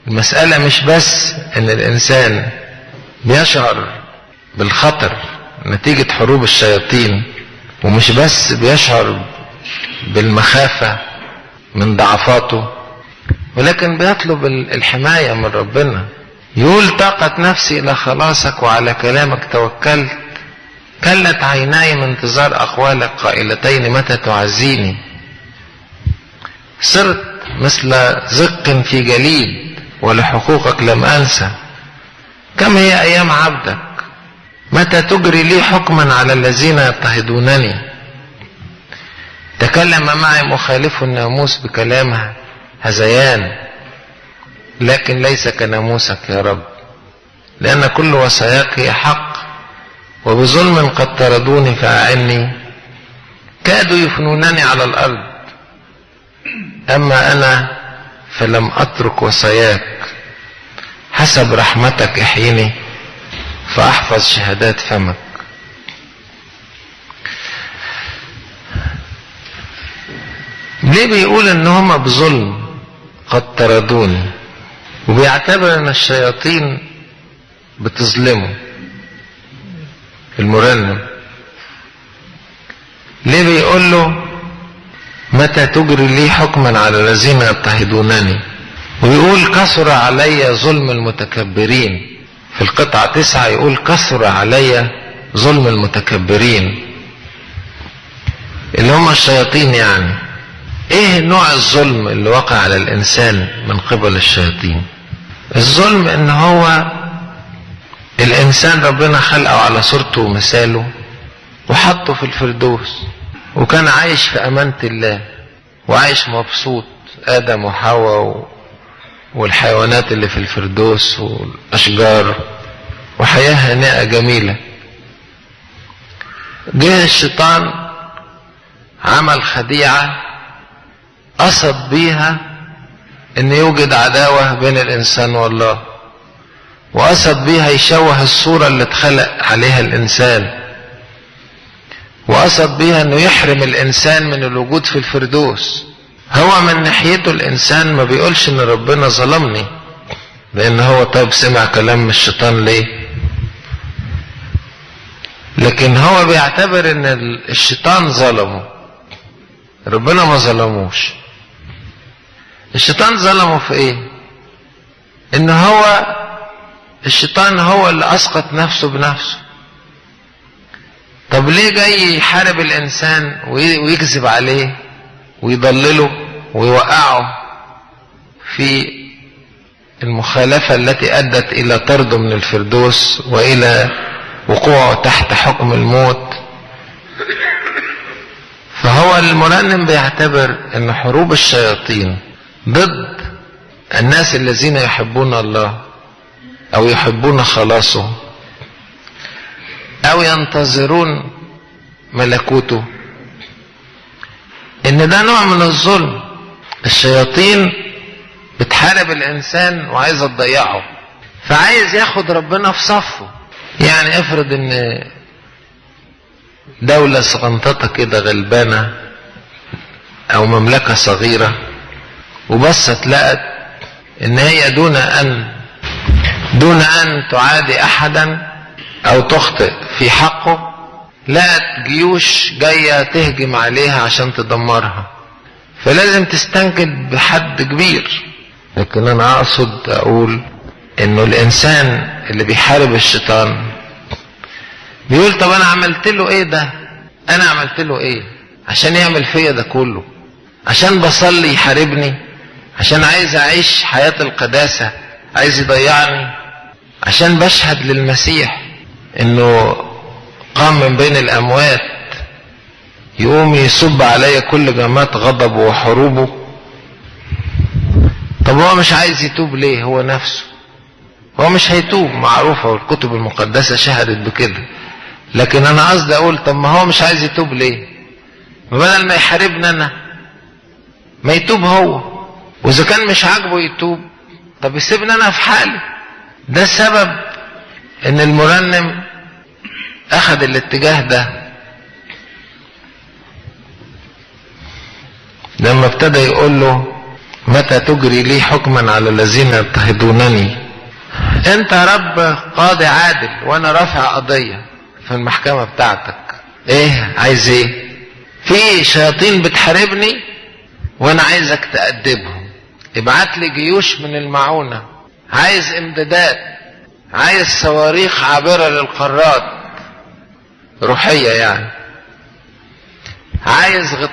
المسألة مش بس ان الانسان بيشعر بالخطر نتيجة حروب الشياطين ومش بس بيشعر بالمخافة من ضعفاته ولكن بيطلب الحماية من ربنا يقول طاقت نفسي إلى خلاصك وعلى كلامك توكلت كلت عيناي من انتظار أقوالك قائلتين متى تعزيني صرت مثل زق في جليد ولحقوقك لم أنسى كم هي أيام عبدك متى تجري لي حكما على الذين يضطهدونني تكلم معي مخالف الناموس بكلامها هذيان لكن ليس كناموسك يا رب لأن كل وصاياك هي حق وبظلم قد طردوني فأعني كادوا يفنونني على الأرض أما أنا فلم أترك وصاياك حسب رحمتك احيني فأحفظ شهادات فمك ليه بيقول ان هم بظلم قد طردوني وبيعتبر ان الشياطين بتظلمه المرنم ليه بيقول له متى تجري لي حكما على الذين يضطهدونني ويقول كثر علي ظلم المتكبرين في القطعة تسعة يقول كثر علي ظلم المتكبرين اللي هم الشياطين يعني ايه نوع الظلم اللي وقع على الانسان من قبل الشياطين الظلم ان هو الانسان ربنا خلقه على صورته ومثاله وحطه في الفردوس وكان عايش في امانة الله وعايش مبسوط ادم وحواء والحيوانات اللي في الفردوس والاشجار وحياة هناءة جميلة جه الشيطان عمل خديعة قصد بيها ان يوجد عداوة بين الانسان والله وقصد بيها يشوه الصورة اللي اتخلق عليها الانسان وقصد بيها انه يحرم الانسان من الوجود في الفردوس هو من ناحيته الانسان ما بيقولش ان ربنا ظلمني لان هو طيب سمع كلام الشيطان ليه لكن هو بيعتبر ان الشيطان ظلمه ربنا ما ظلموش الشيطان ظلمه في ايه ان هو الشيطان هو اللي اسقط نفسه بنفسه طب ليه جاي يحارب الانسان ويكذب عليه ويضلله ويوقعه في المخالفة التي أدت إلى طرده من الفردوس وإلى وقوعه تحت حكم الموت فهو المرنم بيعتبر أن حروب الشياطين ضد الناس الذين يحبون الله أو يحبون خلاصه أو ينتظرون ملكوته ان ده نوع من الظلم الشياطين بتحارب الانسان وعايزه تضيعه فعايز ياخد ربنا في صفه يعني افرض ان دولة صغنططة كده غلبانة او مملكة صغيرة وبصت لقت ان هي دون ان دون ان تعادي احدا او تخطئ في حقه لقت جيوش جاية تهجم عليها عشان تدمرها فلازم تستنجد بحد كبير لكن انا اقصد اقول انه الانسان اللي بيحارب الشيطان بيقول طب انا عملت له ايه ده انا عملت له ايه عشان يعمل فيا ده كله عشان بصلي يحاربني عشان عايز اعيش حياة القداسة عايز يضيعني عشان بشهد للمسيح انه قام من بين الاموات يقوم يصب علي كل جمات غضبه وحروبه طب هو مش عايز يتوب ليه هو نفسه هو مش هيتوب معروفة والكتب المقدسة شهدت بكده لكن انا قصدي اقول طب ما هو مش عايز يتوب ليه بدل ما يحاربني انا ما يتوب هو واذا كان مش عاجبه يتوب طب يسيبني انا في حالي ده السبب ان المرنم اخذ الاتجاه ده لما ابتدى يقول له متى تجري لي حكما على الذين يضطهدونني انت يا رب قاضي عادل وانا رافع قضية في المحكمة بتاعتك ايه عايز ايه في شياطين بتحاربني وانا عايزك تأدبهم ابعت لي جيوش من المعونة عايز امدادات عايز صواريخ عابرة للقارات روحية يعني عايز